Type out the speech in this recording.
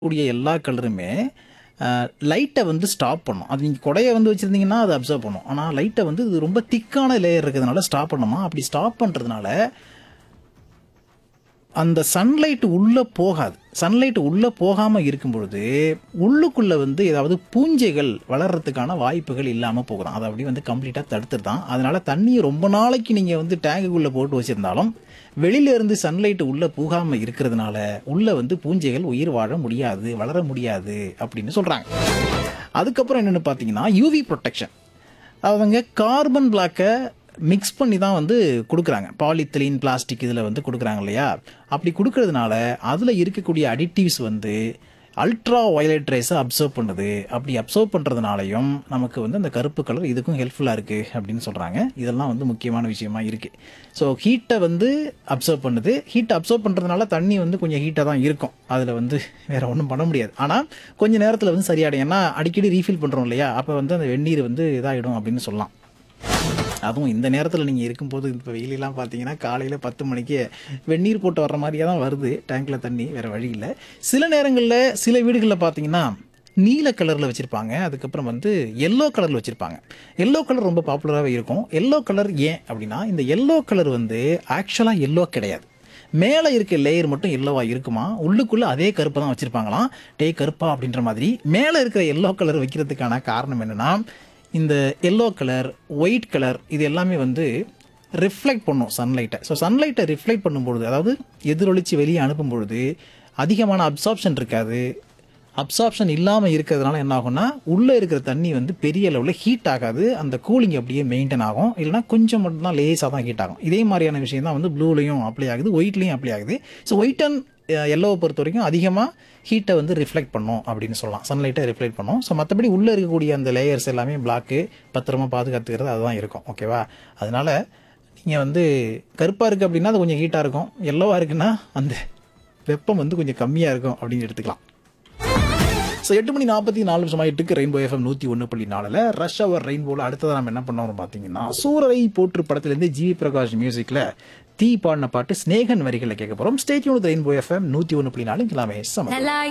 கூடிய எல்லா கலருமே லைட்டை வந்து ஸ்டாப் பண்ணும் அது நீங்கள் கொடையை வந்து வச்சுருந்தீங்கன்னா அது அப்சர்வ் பண்ணும் ஆனால் லைட்டை வந்து இது ரொம்ப திக்கான லேயர் இருக்கிறதுனால ஸ்டாப் பண்ணுமா அப்படி ஸ்டாப் பண்ணுறதுனால அந்த சன்லைட் உள்ளே போகாது சன்லைட் உள்ளே போகாமல் இருக்கும் பொழுது உள்ளுக்குள்ளே வந்து ஏதாவது பூஞ்சைகள் வளர்கிறதுக்கான வாய்ப்புகள் இல்லாமல் போகுதான் அதை அப்படி வந்து கம்ப்ளீட்டாக தடுத்துருதான் அதனால தண்ணியை ரொம்ப நாளைக்கு நீங்கள் வந்து டேங்குக்குள்ளே போட்டு வச்சுருந்தாலும் வெளியில இருந்து சன்லைட் உள்ளே போகாமல் இருக்கிறதுனால உள்ளே வந்து பூஞ்சைகள் உயிர் வாழ முடியாது வளர முடியாது அப்படின்னு சொல்கிறாங்க அதுக்கப்புறம் என்னென்னு பார்த்தீங்கன்னா யூவி ப்ரொடெக்ஷன் அவங்க கார்பன் பிளாக்கை மிக்ஸ் பண்ணி தான் வந்து கொடுக்குறாங்க பாலித்தலீன் பிளாஸ்டிக் இதில் வந்து கொடுக்குறாங்க இல்லையா அப்படி கொடுக்கறதுனால அதில் இருக்கக்கூடிய அடிட்டிவ்ஸ் வந்து அல்ட்ரா வயலட் ரேஸை அப்சர்வ் பண்ணுது அப்படி அப்சர்வ் பண்ணுறதுனாலையும் நமக்கு வந்து அந்த கருப்பு கலர் இதுக்கும் ஹெல்ப்ஃபுல்லாக இருக்குது அப்படின்னு சொல்கிறாங்க இதெல்லாம் வந்து முக்கியமான விஷயமா இருக்குது ஸோ ஹீட்டை வந்து அப்சர்வ் பண்ணுது ஹீட்டை அப்சர்வ் பண்ணுறதுனால தண்ணி வந்து கொஞ்சம் ஹீட்டாக தான் இருக்கும் அதில் வந்து வேற ஒன்றும் பண்ண முடியாது ஆனால் கொஞ்ச நேரத்தில் வந்து சரியாயிடும் ஏன்னா அடிக்கடி ரீஃபில் பண்ணுறோம் இல்லையா அப்போ வந்து அந்த வெந்நீர் வந்து இதாகிடும் அப்படின்னு சொல்லலாம் அதுவும் இந்த நேரத்தில் நீங்கள் இருக்கும்போது இப்போ வெயிலெலாம் பார்த்தீங்கன்னா காலையில் பத்து மணிக்கு வெந்நீர் போட்டு வர்ற மாதிரியே தான் வருது டேங்க்கில் தண்ணி வேறு வழி இல்லை சில நேரங்களில் சில வீடுகளில் பார்த்தீங்கன்னா நீல கலரில் வச்சுருப்பாங்க அதுக்கப்புறம் வந்து எல்லோ கலரில் வச்சுருப்பாங்க எல்லோ கலர் ரொம்ப பாப்புலராகவே இருக்கும் எல்லோ கலர் ஏன் அப்படின்னா இந்த எல்லோ கலர் வந்து ஆக்சுவலாக எல்லோ கிடையாது மேலே இருக்க லேயர் மட்டும் எல்லோவா இருக்குமா உள்ளுக்குள்ளே அதே கருப்பை தான் வச்சுருப்பாங்களாம் டே கருப்பா அப்படின்ற மாதிரி மேலே இருக்கிற எல்லோ கலர் வைக்கிறதுக்கான காரணம் என்னென்னா இந்த எல்லோ கலர் ஒயிட் கலர் இது எல்லாமே வந்து ரிஃப்ளெக்ட் பண்ணும் சன்லைட்டை ஸோ சன்லைட்டை ரிஃப்ளெக்ட் பண்ணும்பொழுது அதாவது எதிரொலிச்சு வெளியே அனுப்பும் பொழுது அதிகமான அப்சார்ப்ஷன் இருக்காது அப்சார்ப்ஷன் இல்லாமல் இருக்கிறதுனால என்ன ஆகும்னா உள்ளே இருக்கிற தண்ணி வந்து பெரிய அளவில் ஹீட் ஆகாது அந்த கூலிங் அப்படியே மெயின்டைன் ஆகும் இல்லைனா கொஞ்சம் மட்டும்தான் லேஸாக தான் ஹீட் ஆகும் இதே மாதிரியான விஷயம் தான் வந்து ப்ளூலையும் அப்ளை ஆகுது ஒயிட்லேயும் அப்ளை ஆகுது ஸோ ஒயிட் அண்ட் எல்லோவை பொறுத்த வரைக்கும் அதிகமாக ஹீட்டை வந்து ரிஃப்ளெக்ட் பண்ணும் அப்படின்னு சொல்லலாம் சன்லைட்டை ரிஃப்ளெக்ட் பண்ணும் ஸோ மற்றபடி உள்ளே இருக்கக்கூடிய அந்த லேயர்ஸ் எல்லாமே பிளாக்கு பத்திரமா பாதுகாத்துக்கிறது அதுதான் இருக்கும் ஓகேவா அதனால நீங்கள் வந்து கருப்பாக இருக்குது அப்படின்னா அது கொஞ்சம் ஹீட்டாக இருக்கும் எல்லோவாக இருக்குன்னா அந்த வெப்பம் வந்து கொஞ்சம் கம்மியாக இருக்கும் அப்படின்னு எடுத்துக்கலாம் ஸோ எட்டு மணி நாற்பத்தி நாலு நிமிஷம் ஆயிட்டுக்கு ரெயின்போ எஃப்எம் நூற்றி ஒன்று புள்ளி நாலில் ரஷ் அவர் ரெயின்போவில் அடுத்தது நம்ம என்ன பண்ணோம்னு பார்த்தீங்கன்னா சூரரை போற்று படத்துலேருந்து ஜிவி பிரகாஷ் மியூசிக்கில் தீ பாடின பாட்டு ஸ்னேகன் வரிகளை கேட்க போகிறோம் ஸ்டேட்யூன் ரெயின்போ எஃப்எம் நூற்றி ஒன்று புள்ளி நாலு கிளாமே சம நல்லா